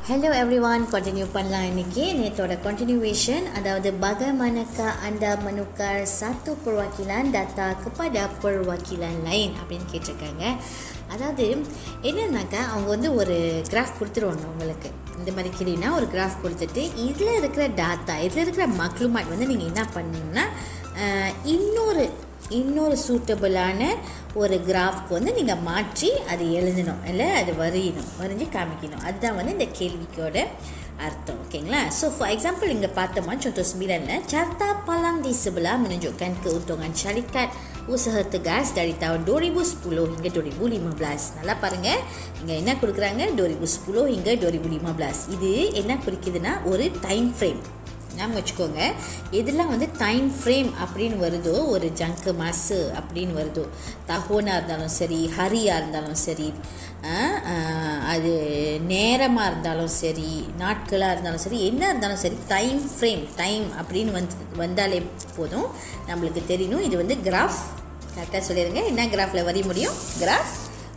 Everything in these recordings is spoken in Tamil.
ஹலோ எவ்ரி ஒன் கண்டினியூ பண்ணலாம் இன்னைக்கு நேற்றோட கண்டினியூவேஷன் அதாவது bagaimanakah anda menukar satu perwakilan data kepada perwakilan lain அப்படின்னு கேட்டிருக்காங்க அதாவது என்னன்னாக்கா அவங்க வந்து ஒரு கிராஃப் கொடுத்துருவாங்க உங்களுக்கு இந்த மாதிரி கிளினா ஒரு கிராஃப் கொடுத்துட்டு இதில் இருக்கிற டாட்டா இதில் இருக்கிற மக்ளுமாட் வந்து நீங்கள் என்ன பண்ணணும்னா அஹ், இன்னொரு இன்னொரு சூட்டபிளான ஒரு கிராஃப்க்கு வந்து நீங்கள் மாற்றி அது எழுதணும் இல்லை அது வரையணும் வரைஞ்சி காமிக்கணும் அதுதான் வந்து இந்த கேள்விக்கோட அர்த்தம் ஓகேங்களா ஸோ ஃபார் எக்ஸாம்பிள் இங்கே பார்த்தோமா contoh sembilannya carta palang di sebelah menunjukkan keuntungan syarikat usaha tegas dari tahun 2010 hingga 2015 நல்லா பாருங்க இங்க என்ன கொடுக்குறாங்க 2010 hingga 2015 இது என்ன குறிக்குதுன்னா ஒரு டைம் ஃப்ரேம் ஞாபகம் வச்சுக்கோங்க எதெல்லாம் வந்து டைம் ஃப்ரேம் அப்படின்னு வருதோ ஒரு ஜங்கு மாசு அப்படின்னு வருதோ தகோனாக இருந்தாலும் சரி ஹரியாக இருந்தாலும் சரி ஆஹ், ஆஹ், அது நேரமாக இருந்தாலும் சரி நாட்களாக இருந்தாலும் சரி என்ன இருந்தாலும் சரி டைம் ஃப்ரேம் டைம் அப்படின்னு வந்து வந்தாலே போதும் நம்மளுக்கு தெரியணும் இது வந்து கிராஃப் கரெக்டாக சொல்லிடுங்க என்ன கிராஃபில் வரைய முடியும் கிராஃப்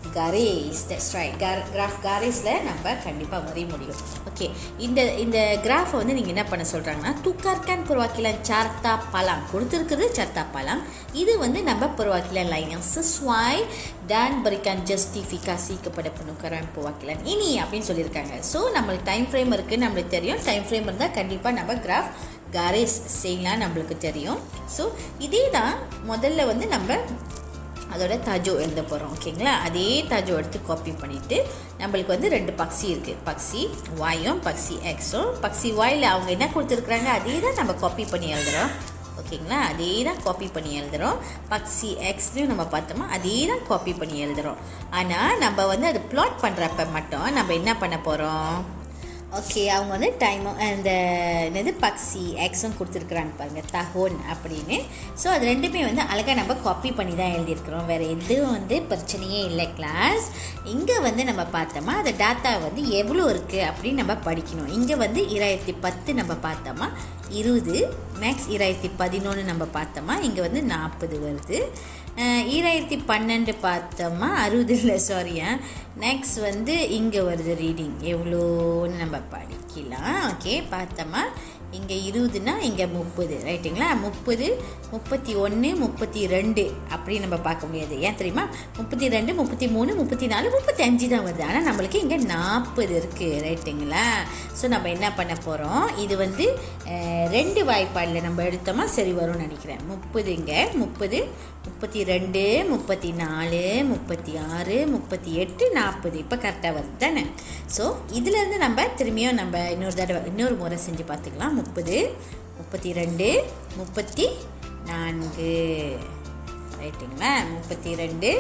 கரேஸ் தட்ஸ் ரைட் கிராஃப் கரேஸில் நம்ம கண்டிப்பாக வரைய முடியும் ஓகே இந்த இந்த கிராஃபை வந்து நீங்கள் என்ன பண்ண சொல்கிறாங்கன்னா துக்கார்கான் perwakilan carta palang கொடுத்துருக்குது carta palang இது வந்து நம்ம perwakilan lain yang sesuai dan berikan justifikasi kepada penukaran perwakilan ini அப்படின்னு சொல்லியிருக்காங்க ஸோ நம்மளுக்கு டைம் ஃப்ரேம் இருக்குது நம்மளுக்கு தெரியும் டைம் ஃப்ரேம் இருந்தால் கண்டிப்பாக நம்ம கிராஃப் கரேஸ் செய்யலாம் நம்மளுக்கு தெரியும் ஸோ இதே தான் முதல்ல வந்து நம்ம அதோட தஜோ எழுத போகிறோம் ஓகேங்களா அதே தஜோ எடுத்து காப்பி பண்ணிவிட்டு நம்மளுக்கு வந்து ரெண்டு பக்சி இருக்குது பக்சி வாயும் பக்சி எக்ஸும் பக்சி வாயில் அவங்க என்ன கொடுத்துருக்குறாங்க அதே தான் நம்ம காப்பி பண்ணி எழுதுகிறோம் ஓகேங்களா அதே தான் காப்பி பண்ணி எழுதுகிறோம் பக்சி எக்ஸ்லையும் நம்ம பார்த்தோமா அதே தான் காப்பி பண்ணி எழுதுகிறோம் ஆனால் நம்ம வந்து அது ப்ளாட் பண்ணுறப்ப மட்டும் நம்ம என்ன பண்ண போகிறோம் ஓகே அவங்க வந்து டைமும் அந்த என்னது பக்சி எக்ஸும் கொடுத்துருக்குறாங்க பாருங்கள் தஹோன் அப்படின்னு ஸோ அது ரெண்டுமே வந்து அழகாக நம்ம காப்பி பண்ணி தான் எழுதியிருக்கிறோம் வேறு எதுவும் வந்து பிரச்சனையே இல்லை கிளாஸ் இங்கே வந்து நம்ம பார்த்தோமா அந்த டாட்டா வந்து எவ்வளோ இருக்குது அப்படின்னு நம்ம படிக்கணும் இங்கே வந்து இராயிரத்தி பத்து நம்ம பார்த்தோமா இருபது மேக்ஸ் இராயிரத்தி பதினொன்று நம்ம பார்த்தோமா இங்கே வந்து நாற்பது வருது அஹ் ஈராயிரத்தி பன்னெண்டு பார்த்தோமா அறுபது இல்லை சாரியா நெக்ஸ்ட் வந்து இங்கே வருது ரீடிங் எவ்வளோன்னு நம்ம படிக்கலாம் ஓகே பார்த்தோமா இங்கே இருபதுனா இங்கே முப்பது ரைட்டுங்களா முப்பது முப்பத்தி ஒன்று முப்பத்தி ரெண்டு அப்படி நம்ம பார்க்க முடியாது ஏன் தெரியுமா முப்பத்தி ரெண்டு முப்பத்தி மூணு முப்பத்தி நாலு முப்பத்தி அஞ்சு தான் வருது ஆனால் நம்மளுக்கு இங்கே நாற்பது இருக்குது ரைட்டுங்களா ஸோ நம்ம என்ன பண்ண போகிறோம் இது வந்து அஹ், ரெண்டு வாய்ப்பாடில் நம்ம எடுத்தோமா சரி வரும்னு நினைக்கிறேன் முப்பது இங்கே முப்பது முப்பத்தி ரெண்டு முப்பத்தி நாலு முப்பத்தி ஆறு முப்பத்தி எட்டு நாற்பது இப்போ கரெக்டாக வருது தானே ஸோ இதுலேருந்து நம்ம திரும்பியும் நம்ம இன்னொரு தடவை இன்னொரு முறை செஞ்சு பார்த்துக்கலாம் முப்பது முப்பத்தி ரெண்டு முப்பத்தி நான்கு ரைட்டுங்களா முப்பத்தி ரெண்டு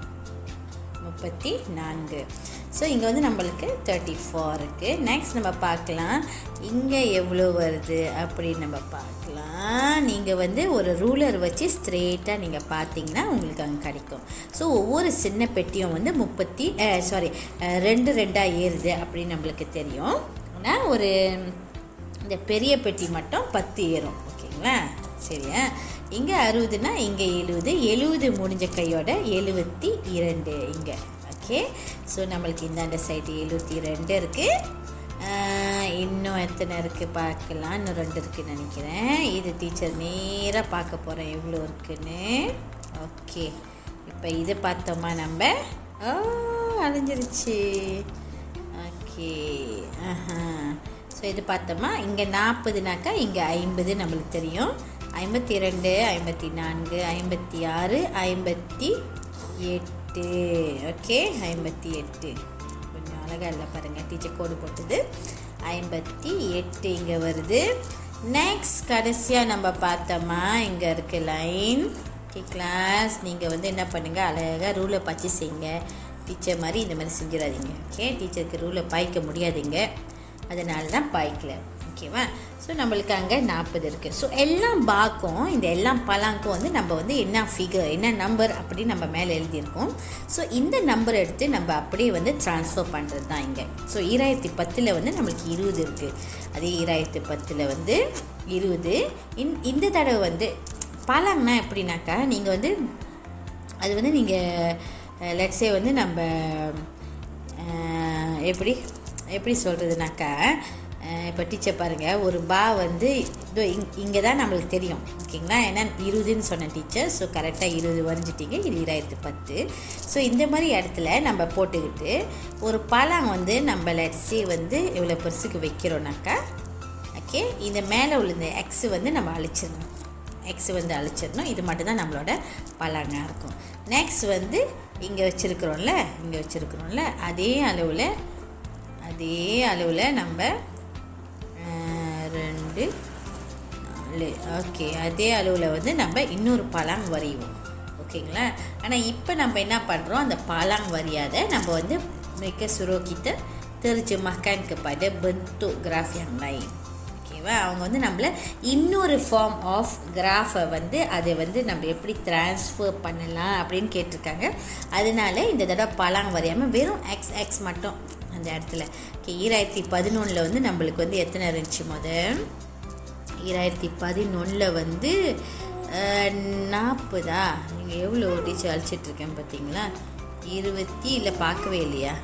முப்பத்தி நான்கு ஸோ இங்கே வந்து நம்மளுக்கு தேர்ட்டி ஃபோர் இருக்குது நெக்ஸ்ட் நம்ம பார்க்கலாம் இங்கே எவ்வளோ வருது அப்படின்னு நம்ம பார்க்கலாம் நீங்கள் வந்து ஒரு ரூலர் வச்சு ஸ்ட்ரெயிட்டாக நீங்கள் பார்த்தீங்கன்னா உங்களுக்கு அங்கே கிடைக்கும் ஸோ ஒவ்வொரு சின்ன பெட்டியும் வந்து முப்பத்தி சாரி ரெண்டு ரெண்டாக ஏறுது அப்படின்னு நம்மளுக்கு தெரியும் ஆனால் ஒரு இந்த பெரிய பெட்டி மட்டும் பத்து ஏறும் ஓகேங்களா சரியா இங்கே அறுபதுனா இங்கே எழுபது எழுபது முடிஞ்ச கையோட எழுபத்தி இரண்டு இங்கே ஓகே ஸோ நம்மளுக்கு இந்தாண்ட சைடு எழுபத்தி ரெண்டு இருக்குது இன்னும் எத்தனை இருக்குது பார்க்கலாம் இன்னும் ரெண்டு இருக்குன்னு நினைக்கிறேன் இது டீச்சர் நேராக பார்க்க போகிறேன் எவ்வளோ இருக்குன்னு ஓகே இப்போ இது பார்த்தோமா நம்ம ஓ அழிஞ்சிருச்சு ஓகே ஆஹா ஸோ இது பார்த்தோமா இங்கே நாற்பதுனாக்கா இங்கே ஐம்பது நம்மளுக்கு தெரியும் ஐம்பத்தி ரெண்டு ஐம்பத்தி நான்கு ஐம்பத்தி ஆறு ஐம்பத்தி எட்டு ஓகே ஐம்பத்தி எட்டு கொஞ்சம் அழகாக இல்லை பாருங்கள் டீச்சர் கோடு போட்டது ஐம்பத்தி எட்டு இங்கே வருது நெக்ஸ்ட் கடைசியாக நம்ம பார்த்தோமா இங்கே இருக்கு லைன் ஓகே கிளாஸ் நீங்கள் வந்து என்ன பண்ணுங்கள் அழகாக ரூலை பச்சு செய்யுங்க டீச்சர் மாதிரி இந்த மாதிரி செஞ்சிடாதீங்க ஓகே டீச்சருக்கு ரூலை பாய்க்க முடியாதுங்க அதனால தான் பாய்க்கல ஓகேவா ஸோ நம்மளுக்கு அங்கே நாற்பது இருக்குது ஸோ எல்லாம் பாக்கும் இந்த எல்லாம் பலாங்க்கும் வந்து நம்ம வந்து என்ன ஃபிகர் என்ன நம்பர் அப்படின்னு நம்ம மேலே எழுதியிருக்கோம் ஸோ இந்த நம்பர் எடுத்து நம்ம அப்படியே வந்து ட்ரான்ஸ்ஃபர் பண்ணுறது தான் இங்கே ஸோ ஈராயிரத்தி பத்தில் வந்து நம்மளுக்கு இருபது இருக்குது அதே ஈராயிரத்தி பத்தில் வந்து இருபது இந் இந்த தடவை வந்து பழம்னா எப்படின்னாக்கா நீங்கள் வந்து அது வந்து நீங்கள் லெட்ஸே வந்து நம்ம அஹ், எப்படி எப்படி சொல்கிறதுனாக்கா இப்போ டீச்சர் பாருங்கள் ஒரு பா வந்து இதோ இங் இங்கே தான் நம்மளுக்கு தெரியும் ஓகேங்களா ஏன்னா இருபதுன்னு சொன்ன டீச்சர் ஸோ கரெக்டாக இருபது வரைஞ்சிட்டிங்க இது இராயிரத்து பத்து ஸோ இந்த மாதிரி இடத்துல நம்ம போட்டுக்கிட்டு ஒரு பழம் வந்து நம்ம லட்சி வந்து இவ்வளோ பெருசுக்கு வைக்கிறோன்னாக்கா ஓகே இந்த மேலே உள்ள இந்த எக்ஸு வந்து நம்ம அழிச்சிடணும் எக்ஸ் வந்து அழிச்சிடணும் இது மட்டும்தான் நம்மளோட பழங்க இருக்கும் நெக்ஸ்ட் வந்து இங்கே வச்சுருக்குறோம்ல இங்கே வச்சுருக்குறோம்ல அதே அளவில் அதே அளவில் நம்ம அஹ், ரெண்டு நாலு ஓகே அதே அளவில் வந்து நம்ம இன்னொரு பழம் வரைவோம் ஓகேங்களா ஆனால் இப்போ நம்ம என்ன பண்ணுறோம் அந்த பழம் வரியாத நம்ம வந்து mereka suruh kita terjemahkan kepada bentuk graf yang lain ஓகேவா அவங்க வந்து நம்மளை இன்னொரு ஃபார்ம் ஆஃப் கிராஃபை வந்து அதை வந்து நம்ம எப்படி ட்ரான்ஸ்ஃபர் பண்ணலாம் அப்படின்னு கேட்டிருக்காங்க அதனால இந்த தடவை பழம் வரையாமல் வெறும் எக்ஸ் எக்ஸ் மட்டும் அந்த இடத்துல ஓகே ஈராயிரத்தி பதினொன்றில் வந்து நம்மளுக்கு வந்து எத்தனை இருந்துச்சு முதல் ஈராயிரத்தி பதினொன்றில் வந்து அஹ், நாற்பதா இங்கே எவ்வளோ டீச்சர் அழிச்சிட்ருக்கேன் பார்த்தீங்களா இருபத்தி இல்லை பார்க்கவே இல்லையா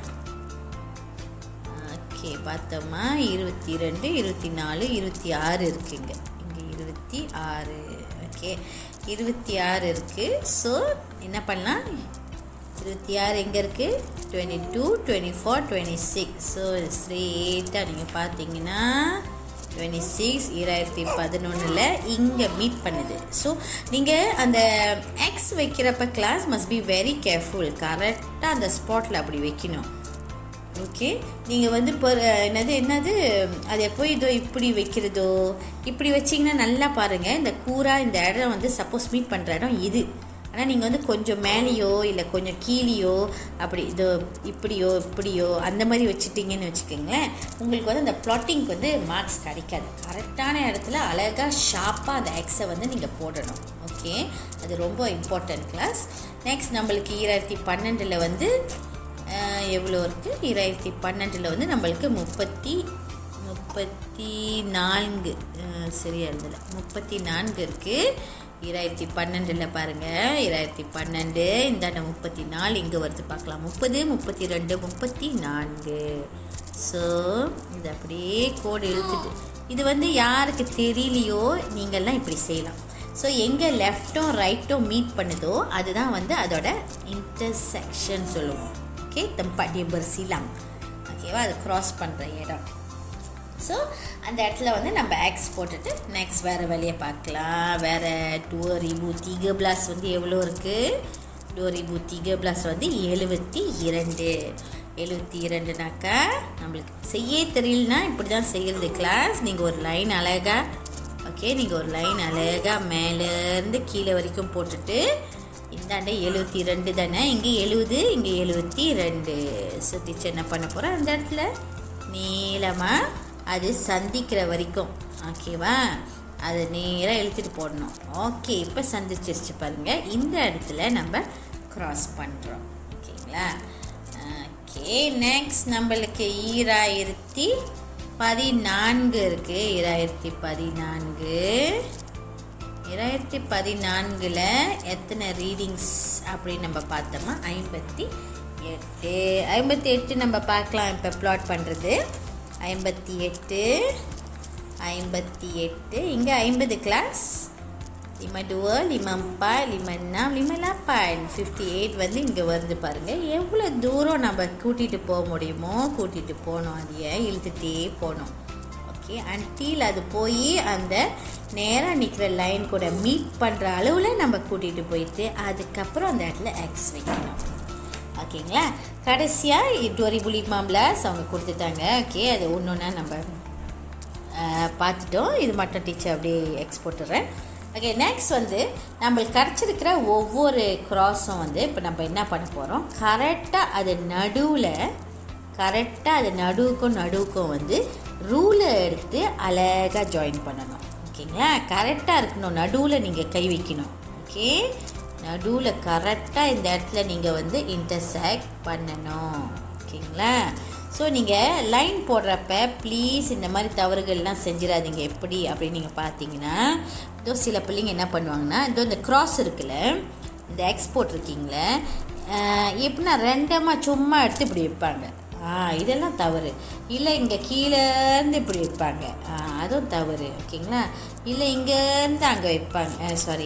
ஓகே பார்த்தோமா இருபத்தி ரெண்டு இருபத்தி நாலு இருபத்தி ஆறு இருக்குங்க இங்கே இருபத்தி ஆறு ஓகே இருபத்தி ஆறு இருக்குது ஸோ என்ன பண்ணலாம் இருபத்தி ஆறு எங்கே இருக்குது twenty two twenty four twenty six so ஸ்ட்ரெயிட்டாக நீங்கள் பார்த்தீங்கன்னா டுவெண்ட்டி சிக்ஸ் ஈராயிரத்தி பதினொன்றில் இங்கே மீட் பண்ணுது ஸோ நீங்கள் அந்த எக்ஸ் வைக்கிறப்ப class must be very careful கரெக்டாக அந்த ஸ்பாட்டில் அப்படி வைக்கணும் ஓகே நீங்கள் வந்து இப்போ என்னது என்னது அது எப்போ இதோ இப்படி வைக்கிறதோ இப்படி வச்சிங்கன்னா நல்லா பாருங்கள் இந்த கூரா இந்த இடம் வந்து சப்போஸ் மீட் பண்ணுற இடம் இது ஆனால் நீங்கள் வந்து கொஞ்சம் மேலேயோ இல்லை கொஞ்சம் கீழேயோ அப்படி இதோ இப்படியோ இப்படியோ அந்த மாதிரி வச்சுட்டிங்கன்னு வச்சுக்கோங்களேன் உங்களுக்கு வந்து அந்த ப்ளாட்டிங்க்கு வந்து மார்க்ஸ் கிடைக்காது கரெக்டான இடத்துல அழகாக ஷார்ப்பாக அந்த எக்ஸை வந்து நீங்கள் போடணும் ஓகே அது ரொம்ப இம்பார்ட்டன்ட் கிளாஸ் நெக்ஸ்ட் நம்மளுக்கு ஈராயிரத்தி பன்னெண்டில் வந்து அஹ், எவ்வளோ இருக்குது ஈராயிரத்தி பன்னெண்டில் வந்து நம்மளுக்கு முப்பத்தி முப்பத்தி நான்கு அஹ், சரியா எழுதல முப்பத்தி நான்கு இருக்குது ஈராயிரத்தி பன்னெண்டில் பாருங்கள் ஈராயிரத்தி பன்னெண்டு இந்தாண்ட முப்பத்தி நாலு இங்கே வருது பார்க்கலாம் முப்பது முப்பத்தி ரெண்டு முப்பத்தி நான்கு ஸோ இது அப்படியே கோடு இழுத்துட்டு இது வந்து யாருக்கு தெரியலையோ நீங்கள்லாம் இப்படி செய்யலாம் ஸோ எங்கே லெஃப்ட்டும் ரைட்டும் மீட் பண்ணுதோ அதுதான் வந்து அதோட இன்டர்செக்ஷன் சொல்லுவோம் ஓகே tempat dia bersilang ஓகேவா அது க்ராஸ் பண்ணுற இடம் ஸோ அந்த இடத்துல வந்து நம்ம எக்ஸ் போட்டுட்டு நெக்ஸ்ட் வேறு வேலையை பார்க்கலாம் வேறு டூ ரிபு திக பிளாஸ் வந்து எவ்வளோ இருக்குது டூ ரிபு திக பிளாஸ் வந்து எழுபத்தி இரண்டு எழுபத்தி இரண்டுனாக்கா நம்மளுக்கு செய்ய தெரியலனா இப்படி தான் செய்கிறது கிளாஸ் நீங்கள் ஒரு லைன் அழகாக ஓகே நீங்கள் ஒரு லைன் அழகாக மேலேருந்து கீழே வரைக்கும் போட்டுட்டு இந்தாண்ட எழுபத்தி ரெண்டு தானே இங்கே எழுபது இங்கே எழுபத்தி ரெண்டு ஸோ டீச்சர் என்ன பண்ண போகிறோம் அந்த இடத்துல நீளமாக அது சந்திக்கிற வரைக்கும் ஓகேவா அது நேராக இழுத்துட்டு போடணும் ஓகே இப்போ சந்திச்சிருச்சு பாருங்கள் இந்த இடத்துல நம்ம க்ராஸ் பண்ணுறோம் ஓகேங்களா ஓகே நெக்ஸ்ட் நம்மளுக்கு ஈராயிரத்தி பதினான்கு இருக்குது ஈராயிரத்தி பதினான்கு இரண்டாயிரத்தி பதினான்கில் எத்தனை ரீடிங்ஸ் அப்படின்னு நம்ம பார்த்தோமா ஐம்பத்தி எட்டு ஐம்பத்தி எட்டு நம்ம பார்க்கலாம் இப்போ ப்ளாட் பண்ணுறது ஐம்பத்தி எட்டு ஐம்பத்தி எட்டு இங்கே ஐம்பது class lima dua, lima empat, lima enam, lima lapan fifty eight வந்து இங்கே வருது பாருங்கள் எவ்வளோ தூரம் நம்ம கூட்டிகிட்டு போக முடியுமோ கூட்டிகிட்டு போகணும் அதைய இழுத்துட்டே போகணும் ஓகே அன்டில் அது போய் அந்த நேராக நிற்கிற லைன் கூட மீட் பண்ணுற அளவில் நம்ம கூட்டிகிட்டு போயிட்டு அதுக்கப்புறம் அந்த இடத்துல எக்ஸ் வைக்கணும் ஓகேங்களா கடைசியாக டோரி புலி மாம்லாஸ் அவங்க கொடுத்துட்டாங்க ஓகே அது ஒன்று ஒன்றா நம்ம அஹ், பார்த்துட்டோம் இது மட்டும் டீச்சர் அப்படியே எக்ஸ் போட்டுறேன் ஓகே நெக்ஸ்ட் வந்து நம்மளுக்கு கிடச்சிருக்கிற ஒவ்வொரு க்ராஸும் வந்து இப்போ நம்ம என்ன பண்ண போகிறோம் கரெக்டாக அது நடுவில் கரெக்டாக அது நடுவுக்கும் நடுவுக்கும் வந்து ரூலை எடுத்து அழகாக ஜாயின் பண்ணணும் ஓகேங்களா கரெக்டாக இருக்கணும் நடுவில் நீங்கள் கை வைக்கணும் ஓகே நடுவில் கரெக்டாக இந்த இடத்துல நீங்கள் வந்து இன்டர்செக்ட் பண்ணணும் ஓகேங்களா ஸோ நீங்கள் லைன் போடுறப்ப ப்ளீஸ் இந்த மாதிரி தவறுகள்லாம் செஞ்சிடாதீங்க எப்படி அப்படின்னு நீங்கள் பார்த்தீங்கன்னா இதோ சில பிள்ளைங்க என்ன பண்ணுவாங்கன்னா இதோ இந்த கிராஸ் இருக்குல்ல இந்த எக்ஸ்போர்ட் இருக்கீங்களே எப்படின்னா ரெண்டமாக சும்மா எடுத்து இப்படி வைப்பாங்க ஆ இதெல்லாம் தவறு இல்லை இங்கே கீழேருந்து இப்படி வைப்பாங்க ஆ அதுவும் தவறு ஓகேங்களா இல்லை இங்கேருந்து அங்கே வைப்பாங்க சாரி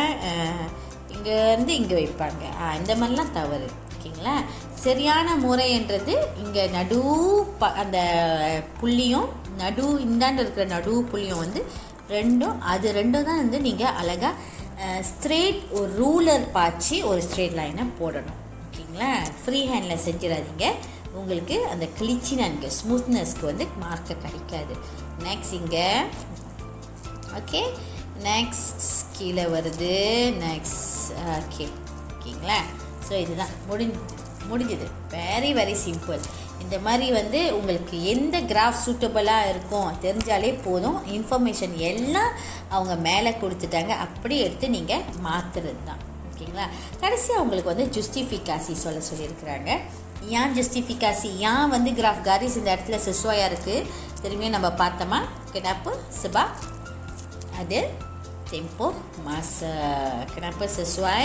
இங்கேருந்து இங்கே வைப்பாங்க ஆ இந்த மாதிரிலாம் தவறு ஓகேங்களா சரியான முறைன்றது இங்கே நடு ப அந்த புள்ளியும் நடு இந்தாண்டு இருக்கிற நடு புள்ளியும் வந்து ரெண்டும் அது ரெண்டும் தான் வந்து நீங்கள் அழகாக ஸ்ட்ரெயிட் ஒரு ரூலர் பாய்ச்சி ஒரு ஸ்ட்ரெயிட் லைனை போடணும் ஓகேங்களா ஃப்ரீ ஹேண்டில் செஞ்சிடாதீங்க உங்களுக்கு அந்த கிளிச்சினங்க ஸ்மூத்னஸ்க்கு வந்து மார்க்கை கிடைக்காது நெக்ஸ்ட் இங்கே ஓகே நெக்ஸ்ட் கீழே வருது நெக்ஸ்ட் ஓகே ஓகேங்களா ஸோ இதுதான் முடிஞ்சு முடிஞ்சது வெரி வெரி சிம்பிள் இந்த மாதிரி வந்து உங்களுக்கு எந்த கிராஃப் சூட்டபுளாக இருக்கும் தெரிஞ்சாலே போதும் இன்ஃபர்மேஷன் எல்லாம் அவங்க மேலே கொடுத்துட்டாங்க அப்படியே எடுத்து நீங்கள் மாற்றுறது தான் ஓகேங்களா கடைசியாக உங்களுக்கு வந்து ஜுஸ்டிஃபிகாசி சொல்ல சொல்லியிருக்கிறாங்க ஏன் ஜஸ்டிஃபிகாசி ஏன் வந்து கிராஃப் காரிஸ் இந்த இடத்துல சிசுவாயாக இருக்குது திரும்பியும் நம்ம பார்த்தோமா கிடாப்பு சிபா அது tempoh masa. Kenapa sesuai?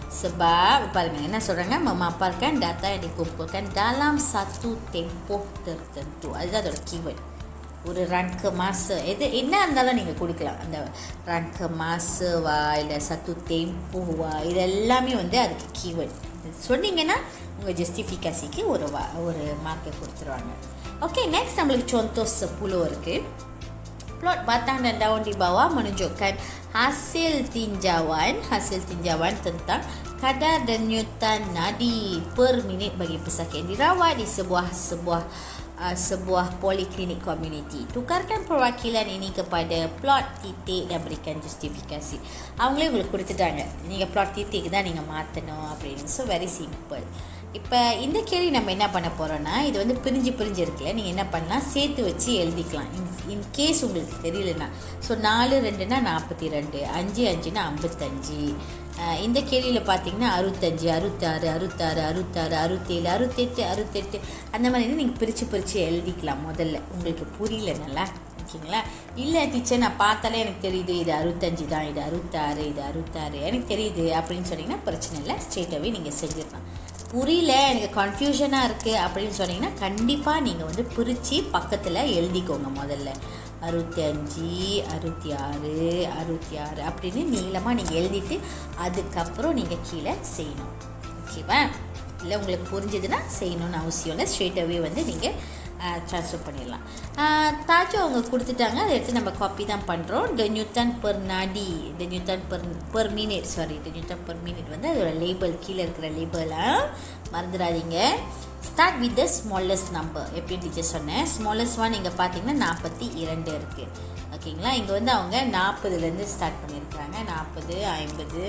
Sebab paling என்ன சொல்கிறாங்க memaparkan data yang dikumpulkan dalam satu tempoh tertentu. அதுதான் அதோட keyword. ஒரு ரன்க மாசு எது என்ன இருந்தாலும் நீங்கள் கொடுக்கலாம் அந்த ரன்க மாசுவா இல்லை சத்து டெம்போவா இது எல்லாமே வந்து அதுக்கு கீவேர்ட் சொன்னீங்கன்னா உங்கள் ஜஸ்டிஃபிகேசிக்கு ஒரு வா ஒரு மார்க்கை கொடுத்துருவாங்க ஓகே நெக்ஸ்ட் நம்மளுக்கு contoh 10 இருக்குது Plot batang dan daun di bawah menunjukkan hasil tinjauan hasil tinjauan tentang kadar denyutan nadi per minit bagi pesakit yang dirawat di sebuah sebuah uh, sebuah poliklinik community. Tukarkan perwakilan ini kepada plot titik dan berikan justifikasi. அவங்களே உங்களுக்கு கொடுத்துட்டாங்க நீங்கள் plot titik தான் நீங்கள் மாற்றணும் அப்படின்னு ஸோ வெரி சிம்பிள் இப்போ இந்த கேள்வி நம்ம என்ன பண்ண போகிறோன்னா இது வந்து பிரிஞ்சு பிரிஞ்சு இருக்குல்ல நீங்கள் என்ன பண்ணலாம் சேர்த்து வச்சு எழுதிக்கலாம் இன் இன் கேஸ் உங்களுக்கு தெரியலனா ஸோ நாலு ரெண்டுனா நாற்பத்தி ரெண்டு அஞ்சு அஞ்சுனா ஐம்பத்தஞ்சு இந்த கேள்வியில் பார்த்தீங்கன்னா அறுபத்தஞ்சு அறுபத்தாறு அறுபத்தாறு அறுபத்தாறு அறுபத்தேழு அறுபத்தெட்டு அறுபத்தெட்டு அந்த மாதிரி நீங்கள் பிரித்து பிரித்து எழுதிக்கலாம் முதல்ல உங்களுக்கு புரியல நல்லா ஓகேங்களா இல்லை டீச்சர் நான் பார்த்தாலே எனக்கு தெரியுது இது அறுபத்தஞ்சு தான் இது அறுபத்தாறு இது அறுபத்தாறு எனக்கு தெரியுது அப்படின்னு சொன்னீங்கன்னா பிரச்சனை இல்லை ஸ்ட்ரெயிட்டாகவே நீங்கள் செஞ்சிடலாம் புரியல எனக்கு கன்ஃபியூஷனாக இருக்குது அப்படின்னு சொன்னீங்கன்னா கண்டிப்பாக நீங்கள் வந்து பிரித்து பக்கத்தில் எழுதிக்கோங்க முதல்ல அறுபத்தி அஞ்சு அறுபத்தி ஆறு அறுபத்தி ஆறு அப்படின்னு நீளமாக நீங்கள் எழுதிட்டு அதுக்கப்புறம் நீங்கள் கீழே செய்யணும் ஓகேவா இல்லை உங்களுக்கு புரிஞ்சுதுன்னா செய்யணும்னு அவசியம் இல்லை ஸ்ட்ரெயிட்டாகவே வந்து நீங்கள் ட்ரான்ஸ்ஃபர் பண்ணிடலாம் தாச்சும் அவங்க கொடுத்துட்டாங்க அதை எடுத்து நம்ம காப்பி தான் பண்ணுறோம் த நியூட்டன் பெர் நாடி the newton per per minute sorry the newton per minute வந்து அதோட லேபிள் கீழே இருக்கிற லேபிளாக மறந்துடாதீங்க start with the smallest number எப்படி டீச்சர் சொன்னேன் ஸ்மாலஸ்ட் ஒன் இங்கே பார்த்தீங்கன்னா நாற்பத்தி இரண்டு இருக்குது ஓகேங்களா இங்கே வந்து அவங்க நாற்பதுலேருந்து ஸ்டார்ட் பண்ணியிருக்காங்க நாற்பது ஐம்பது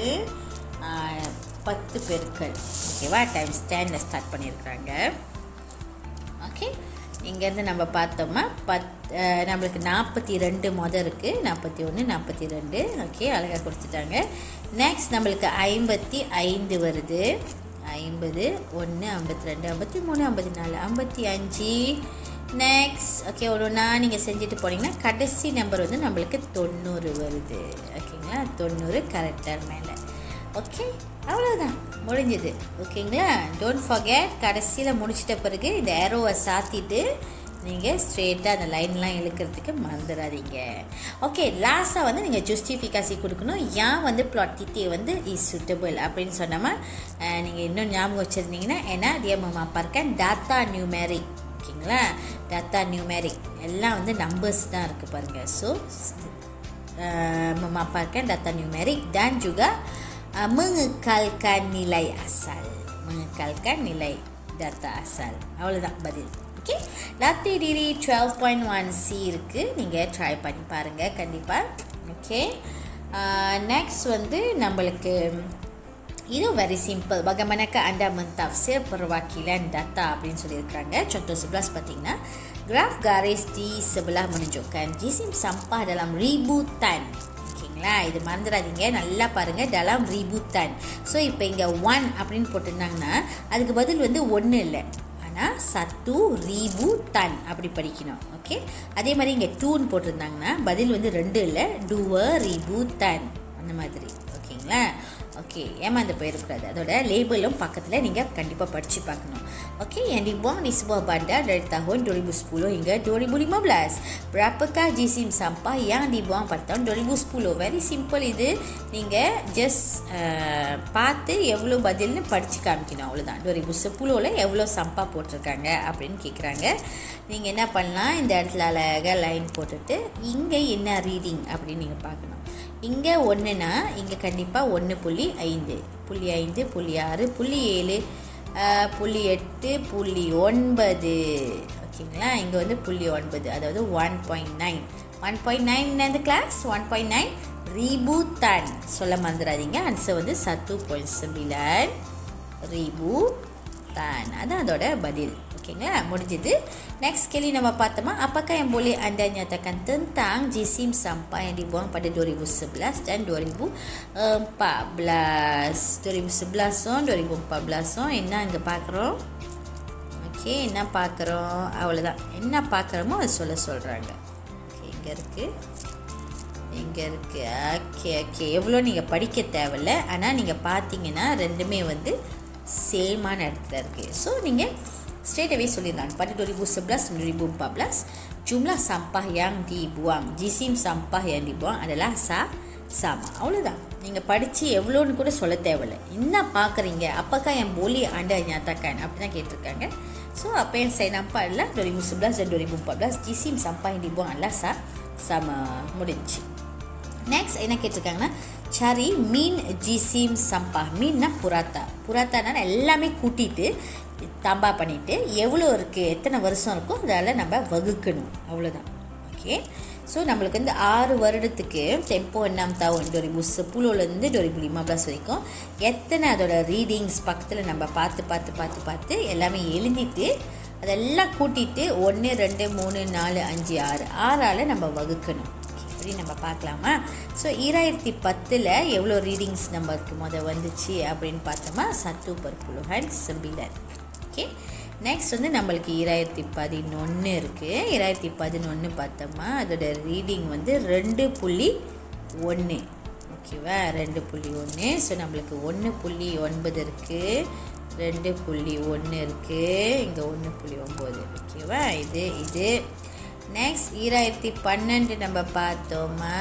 பத்து பெருக்கள் ஓகேவா டைம்ஸ் டெனில் ஸ்டார்ட் பண்ணியிருக்கிறாங்க ஓகே இங்கேருந்து நம்ம பார்த்தோம்னா பத் நம்மளுக்கு நாற்பத்தி ரெண்டு மொதல் இருக்குது நாற்பத்தி ஒன்று நாற்பத்தி ரெண்டு ஓகே அழகாக கொடுத்துட்டாங்க நெக்ஸ்ட் நம்மளுக்கு ஐம்பத்தி ஐந்து வருது ஐம்பது ஒன்று ஐம்பத்தி ரெண்டு ஐம்பத்தி மூணு ஐம்பத்தி நாலு ஐம்பத்தி அஞ்சு நெக்ஸ்ட் ஓகே ஒரு ஒன்றா நீங்கள் செஞ்சுட்டு போனீங்கன்னா கடைசி நம்பர் வந்து நம்மளுக்கு தொண்ணூறு வருது ஓகேங்களா தொண்ணூறு கரெக்டாக மேலே ஓகே அவ்வளோதான் முடிஞ்சுது ஓகேங்களா டோன்ட் ஃபர்கெட் கடைசியில் முடிச்சிட்ட பிறகு இந்த ஏரோவை சாத்திட்டு நீங்கள் ஸ்ட்ரெயிட்டாக அந்த லைன்லாம் இழுக்கிறதுக்கு மறந்துடாதீங்க ஓகே லாஸ்ட்டாக வந்து நீங்கள் ஜஸ்டிஃபிகாசி கொடுக்கணும் ஏன் வந்து ப்ளாட் திட்டி வந்து இஸ் சுட்டபிள் அப்படின்னு சொன்னாமல் நீங்கள் இன்னும் ஞாபகம் வச்சுருந்தீங்கன்னா ஏன்னா டிஎம்எம்மா பார்க்க டாட்டா நியூமேரிக் ஓகேங்களா டாட்டா நியூமேரிக் எல்லாம் வந்து நம்பர்ஸ் தான் இருக்குது பாருங்கள் so memaparkan data numerik dan juga uh, mengekalkan nilai asal mengekalkan nilai data asal அவ்வளோதான் பதில் ஓகே லத்தி டிரி டுவெல் பாயிண்ட் ஒன் சி இருக்குது நீங்கள் ட்ரை பண்ணி பாருங்கள் கண்டிப்பாக ஓகே நெக்ஸ்ட் வந்து நம்மளுக்கு இது very simple bagaimana anda mentafsir perwakilan data அப்படின்னு சொல்லியிருக்கிறாங்க contoh 11 பார்த்தீங்கன்னா graf garis di sebelah menunjukkan jisim sampah dalam ributan ஓகேங்களா இது மறந்துடாதீங்க நல்லா பாருங்கள் dalam ributan ஸோ இப்போ இங்கே ஒன் அப்படின்னு போட்டிருந்தாங்கன்னா அதுக்கு பதில் வந்து ஒன்று இல்லை ஆனால் சத்து ரீபு டன் அப்படி படிக்கணும் ஓகே அதே மாதிரி இங்கே டூன்னு போட்டிருந்தாங்கன்னா பதில் வந்து ரெண்டு இல்லை டூவ ரீபு டன் அந்த மாதிரி ஓகேங்களா ஓகே ஏமாந்து போயிடக்கூடாது அதோட லேபிளும் பக்கத்தில் நீங்கள் கண்டிப்பாக படித்து பார்க்கணும் Okey, yang dibuang di sebuah bandar dari tahun 2010 hingga 2015. Berapakah jisim sampah yang dibuang pada tahun 2010? Very simple இது நீங்கள் ஜஸ்ட் பார்த்து எவ்வளோ பதில்னு படித்து காமிக்கணும் அவ்வளோதான் டொரிபு செப்புலோவில் எவ்வளோ சம்பா போட்டிருக்காங்க அப்படின்னு கேட்குறாங்க நீங்கள் என்ன பண்ணலாம் இந்த இடத்துல அழகாக லைன் போட்டுட்டு இங்கே என்ன ரீடிங் அப்படின்னு நீங்கள் பார்க்கணும் இங்கே ஒன்றுனா இங்கே கண்டிப்பாக ஒன்று புள்ளி ஐந்து புள்ளி ஐந்து புள்ளி ஆறு புள்ளி ஏழு ஆஹ், புள்ளி எட்டு புள்ளி ஒன்பது ஓகேங்களா இங்கே வந்து புள்ளி ஒன்பது அதாவது one point nine one point nine என்னது கிளாஸ் ஒன் பாயிண்ட் நைன் ரீபு தன் சொல்ல மறந்துடாதீங்க ஆன்சர் வந்து சத்து பாயிண்ட் செம்பிலன் ரீபு தான் அதான் அதோட பதில் ஓகேங்களா முடிஞ்சது next கேள்வி நம்ம பார்த்தோமா apakah yang boleh anda nyatakan tentang jisim sampah yang dibuang pada 2011 dan 2014 2011 2014 என்ன இங்கே பார்க்குறோம் ஓகே என்ன பார்க்குறோம் அவ்வளோதான் என்ன பார்க்குறோமோ அதை சொல்ல சொல்கிறாங்க ஓகே இங்கே இருக்குது இங்கே இருக்குது ஓகே ஓகே எவ்வளோ நீங்கள் படிக்க தேவையில்ல ஆனால் நீங்கள் பார்த்தீங்கன்னா ரெண்டுமே வந்து சேமான இடத்துல இருக்குது ஸோ நீங்கள் straight away சொல்லிடலாம் pada 2011 2014 jumlah sampah yang dibuang jisim sampah yang dibuang adalah sa sama அவ்வளோதான் நீங்கள் படித்து எவ்வளோன்னு கூட சொல்ல தேவையில்ல என்ன பார்க்குறீங்க அப்பக்கா என் போலி ஆண்டை ஞாத்தாக்கான் அப்படி தான் கேட்டிருக்காங்க so apa yang saya nampak adalah 2011 dan 2014 jisim sampah yang dibuang adalah sa sama முடிஞ்சு நெக்ஸ்ட் என்ன கேட்டிருக்காங்கன்னா சரி மீன் ஜிசிம் சம்பா மீன்னா புறாத்தா புறாத்தானா எல்லாமே கூட்டிட்டு தம்பா பண்ணிட்டு எவ்வளோ இருக்குது எத்தனை வருஷம் இருக்கோ அதால் நம்ம வகுக்கணும் அவ்வளோதான் ஓகே ஸோ நம்மளுக்கு வந்து ஆறு வருடத்துக்கு டெம்போ என்னாம் தாவும் டொரிபு செப்புலோலேருந்து டொரிபு லிமா ப்ளஸ் வரைக்கும் எத்தனை அதோட ரீடிங்ஸ் பக்கத்தில் நம்ம பார்த்து பார்த்து பார்த்து பார்த்து எல்லாமே எழுதிட்டு அதெல்லாம் கூட்டிட்டு ஒன்று ரெண்டு மூணு நாலு அஞ்சு ஆறு ஆறால் நம்ம வகுக்கணும் அப்படி நம்ம பார்க்கலாமா ஸோ ஈராயிரத்தி பத்தில் எவ்வளோ ரீடிங்ஸ் நம்மளுக்கு முத வந்துச்சு அப்படின்னு பார்த்தோமா சத்து பர்புலுஹன் செம்பிலர் ஓகே நெக்ஸ்ட் வந்து நம்மளுக்கு ஈராயிரத்தி பதினொன்று இருக்குது ஈராயிரத்தி பதினொன்று பார்த்தோமா அதோட ரீடிங் வந்து ரெண்டு புள்ளி ஒன்று ஓகேவா ரெண்டு புள்ளி ஒன்று ஸோ நம்மளுக்கு ஒன்று புள்ளி ஒன்பது இருக்குது ரெண்டு புள்ளி ஒன்று இருக்குது இங்கே ஒன்று புள்ளி ஒம்பது ஓகேவா இது இது நெக்ஸ்ட் ஈராயிரத்தி பன்னெண்டு நம்ம பார்த்தோமா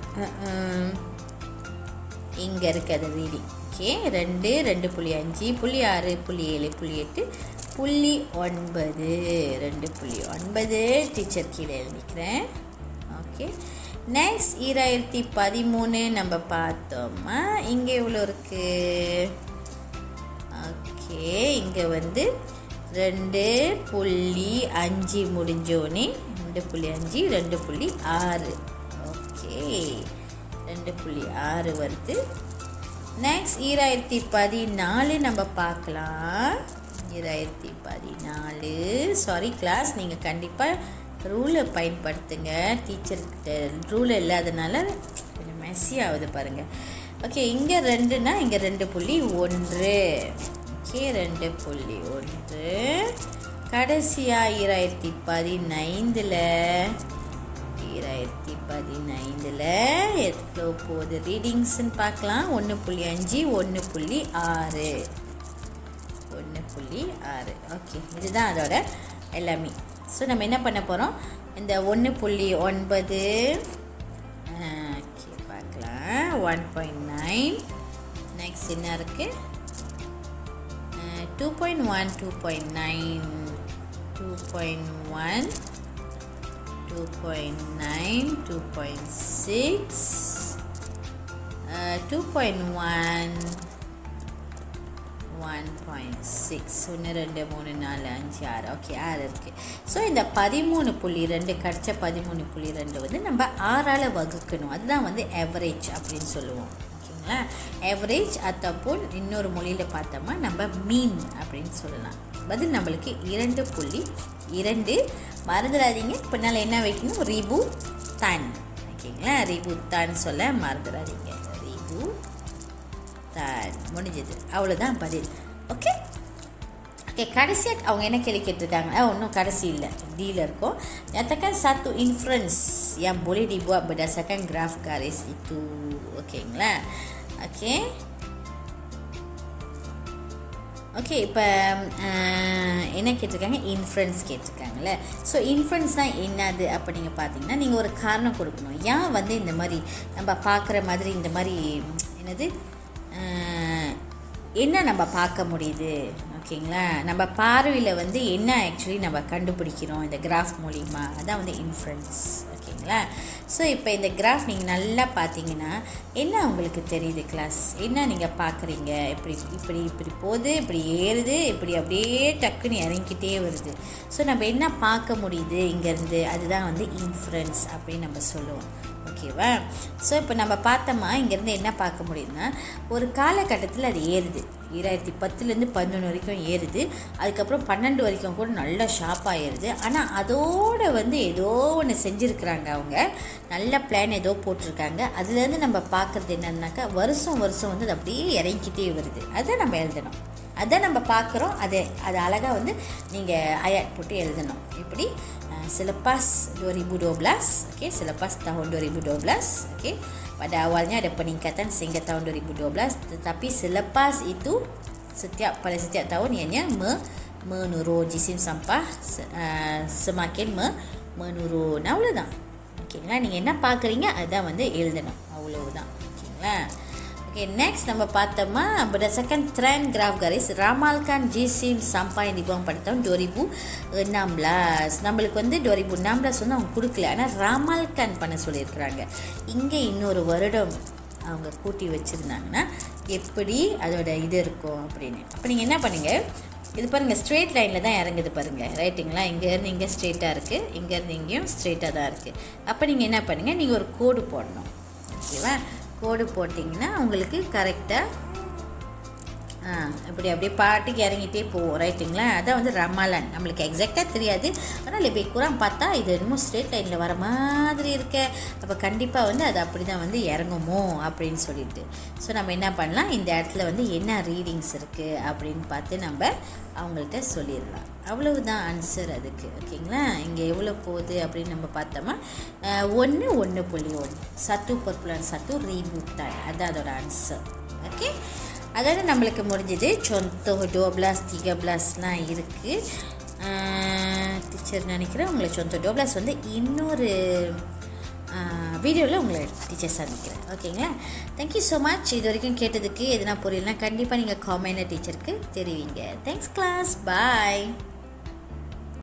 இங்கே இருக்குது அது ரீடிங் ஓகே ரெண்டு ரெண்டு புள்ளி அஞ்சு புள்ளி ஆறு புள்ளி ஏழு புள்ளி எட்டு புள்ளி ஒன்பது ரெண்டு புள்ளி ஒன்பது டீச்சர் கீழே எழுதிக்கிறேன் ஓகே நெக்ஸ்ட் ஈராயிரத்தி பதிமூணு நம்ம பார்த்தோமா இங்கே எவ்வளோ இருக்குது ஓகே இங்கே வந்து ரெண்டு புள்ளி அஞ்சு முடிஞ்சோடனே ரெண்டு புள்ளி அஞ்சு ரெண்டு புள்ளி ஆறு ஓகே ரெண்டு புள்ளி ஆறு வருது நெக்ஸ்ட் ஈராயிரத்தி பதினாலு நம்ம பார்க்கலாம் ஈராயிரத்தி பதினாலு சாரி கிளாஸ் நீங்கள் கண்டிப்பாக ரூலை பயன்படுத்துங்க டீச்சர்கிட்ட ரூல் இல்லாதனால கொஞ்சம் மெஸ்ஸி ஆகுது பாருங்கள் ஓகே இங்கே ரெண்டுனா இங்கே ரெண்டு புள்ளி ஒன்று ஓகே ரெண்டு புள்ளி ஒன்று கடைசியாக ஈராயிரத்தி பதினைந்தில் ஈராயிரத்தி பதினைந்தில் எவ்வளோ போகுது ரீடிங்ஸ்ன்னு பார்க்கலாம் ஒன்று புள்ளி அஞ்சு ஒன்று புள்ளி ஆறு ஒன்று புள்ளி ஆறு ஓகே இதுதான் அதோட எல்லாமே ஸோ நம்ம என்ன பண்ண போகிறோம் இந்த ஒன்று புள்ளி ஒன்பது ஓகே பார்க்கலாம் ஒன் பாயிண்ட் நைன் நெக்ஸ்ட் என்ன இருக்குது two point one two point nine two point one two point nine two point six two point one one point six ஒன்று ரெண்டு மூணு நாலு அஞ்சு ஆறு ஓகே ஆறு இருக்குது ஸோ இந்த பதிமூணு புள்ளி ரெண்டு கிடச்ச பதிமூணு புள்ளி ரெண்டு வந்து நம்ம ஆறால் வகுக்கணும் அதுதான் வந்து ஆவரேஜ் அப்படின்னு சொல்லுவோம் ஓகேங்களா ஆவரேஜ் அத்தப்போல் இன்னொரு மொழியில் பார்த்தோமா நம்ம மீன் அப்படின்னு சொல்லலாம் பதில் நம்மளுக்கு இரண்டு புள்ளி இரண்டு மறந்துடாதீங்க பின்னால் என்ன வைக்கணும் ரீபு தான் ஓகேங்களா ரீபு தான் சொல்ல மறந்துடாதீங்க ரீபு தான் முடிஞ்சது அவ்வளோதான் பதில் ஓகே ஓகே கடைசியாக அவங்க என்ன கேள்வி கேட்டிருக்காங்க ஒன்றும் கடைசி இல்லை டீல இருக்கும் nyatakan satu inference yang boleh dibuat berdasarkan graf garis itu ஓகேங்களா ஓகே ஓகே இப்போ என்ன கேட்டிருக்காங்க இன்ஃப்ளன்ஸ் கேட்டிருக்காங்கல்ல ஸோ இன்ஃப்ளன்ஸ்னால் என்னது அப்போ நீங்கள் பார்த்தீங்கன்னா நீங்கள் ஒரு காரணம் கொடுக்கணும் ஏன் வந்து இந்த மாதிரி நம்ம பார்க்குற மாதிரி இந்த மாதிரி என்னது அஹ், என்ன நம்ம பார்க்க முடியுது ஓகேங்களா நம்ம பார்வையில் வந்து என்ன ஆக்சுவலி நம்ம கண்டுபிடிக்கிறோம் இந்த கிராஃப் மூலிமா அதான் வந்து இன்ஃப்ளன்ஸ் ஓகேங்களா ஸோ இப்போ இந்த கிராஃப் நீங்கள் நல்லா பார்த்தீங்கன்னா என்ன உங்களுக்கு தெரியுது கிளாஸ் என்ன நீங்கள் பார்க்குறீங்க இப்படி இப்படி இப்படி போகுது இப்படி ஏறுது இப்படி அப்படியே டக்குன்னு இறங்கிக்கிட்டே வருது ஸோ நம்ம என்ன பார்க்க முடியுது இங்கேருந்து அதுதான் வந்து இன்ஃப்ளன்ஸ் அப்படின்னு நம்ம சொல்லுவோம் ஓகேவா ஸோ இப்போ நம்ம பார்த்தோமா இங்கேருந்து என்ன பார்க்க முடியுதுன்னா ஒரு காலகட்டத்தில் அது ஏறுது ஈராயிரத்தி பத்துலேருந்து பதினொன்று வரைக்கும் ஏறுது அதுக்கப்புறம் பன்னெண்டு வரைக்கும் கூட நல்லா ஷார்ப்பாக ஏறுது ஆனால் அதோட வந்து ஏதோ ஒன்று செஞ்சுருக்குறாங்க அவங்க நல்ல பிளான் ஏதோ போட்டிருக்காங்க அதுலேருந்து நம்ம பார்க்குறது என்னன்னாக்கா வருஷம் வருஷம் வந்து அது அப்படியே இறங்கிக்கிட்டே வருது அதை நம்ம எழுதணும் அதை நம்ம பார்க்குறோம் அதை அது அழகாக வந்து நீங்கள் அயாட் போட்டு எழுதணும் இப்படி uh, selepas 2012 okey selepas tahun 2012 okey pada awalnya ada peningkatan sehingga tahun 2012 tetapi selepas itu setiap pada setiap tahun ianya me, menurun jisim sampah se- uh, semakin me, menurun அவ்வளோதான் ஓகேங்களா நீங்கள் என்ன பார்க்குறீங்க அதுதான் வந்து எழுதணும் அவ்வளவுதான் ஓகேங்களா Okey, next நம்ம பார்த்தோமா berdasarkan trend graf garis ramalkan jisim sampah yang dibuang pada tahun 2016 நம்மளுக்கு வந்து 2016 வந்து அவங்க கொடுக்கல ஆனால் ராமல்கான் பண்ண சொல்லியிருக்கிறாங்க இங்கே இன்னொரு வருடம் அவங்க கூட்டி வச்சுருந்தாங்கன்னா எப்படி அதோட இது இருக்கும் அப்படின்னு அப்போ நீங்கள் என்ன பண்ணுங்க இது பாருங்கள் ஸ்ட்ரெயிட் லைனில் தான் இறங்குது பாருங்கள் ரைட்டுங்களா இங்கேருந்து இங்கே ஸ்ட்ரெயிட்டாக இருக்குது இங்கேருந்து இங்கேயும் ஸ்ட்ரெயிட்டாக தான் இருக்குது அப்போ நீங்கள் என்ன பண்ணுங்கள் நீங்கள் ஒரு கோடு போடணும் ஓகேவா கோடு போட்டிங்கன்னா உங்களுக்கு கரெக்டாக ஆ இப்படி அப்படியே பாட்டுக்கு இறங்கிட்டே போவோம் ரைட்டுங்களா அதான் வந்து ரமாலன் நம்மளுக்கு எக்ஸாக்டாக தெரியாது ஆனால் லெபே குரான் பார்த்தா இது என்னமோ ஸ்ட்ரெயிட் லைனில் வர மாதிரி இருக்க அப்போ கண்டிப்பாக வந்து அது அப்படி தான் வந்து இறங்குமோ அப்படின்னு சொல்லிட்டு ஸோ நம்ம என்ன பண்ணலாம் இந்த இடத்துல வந்து என்ன ரீடிங்ஸ் இருக்குது அப்படின்னு பார்த்து நம்ம அவங்கள்ட்ட சொல்லிடலாம் அவ்வளவுதான் ஆன்சர் அதுக்கு ஓகேங்களா இங்கே எவ்வளோ போகுது அப்படின்னு நம்ம பார்த்தோமா ஒன்று ஒன்று புள்ளி ஒன்று சத்து பொருட்கள் சத்து ரீபூட்டான் அதுதான் அதோட ஆன்சர் ஓகே அதாவது நம்மளுக்கு முடிஞ்சது சொந்தோ டோப்ளாஸ் திகப்ளாஸ்லாம் இருக்குது டீச்சர் நினைக்கிறேன் உங்களை சொந்த டோப்ளாஸ் வந்து இன்னொரு வீடியோவில் உங்களை டீச்சர் சந்திக்கிறேன் ஓகேங்களா தேங்க்யூ ஸோ மச் இது வரைக்கும் கேட்டதுக்கு எதுனா புரியலனா கண்டிப்பாக நீங்கள் காமெண்டில் டீச்சருக்கு தெரிவிங்க தேங்க்ஸ் கிளாஸ் பாய்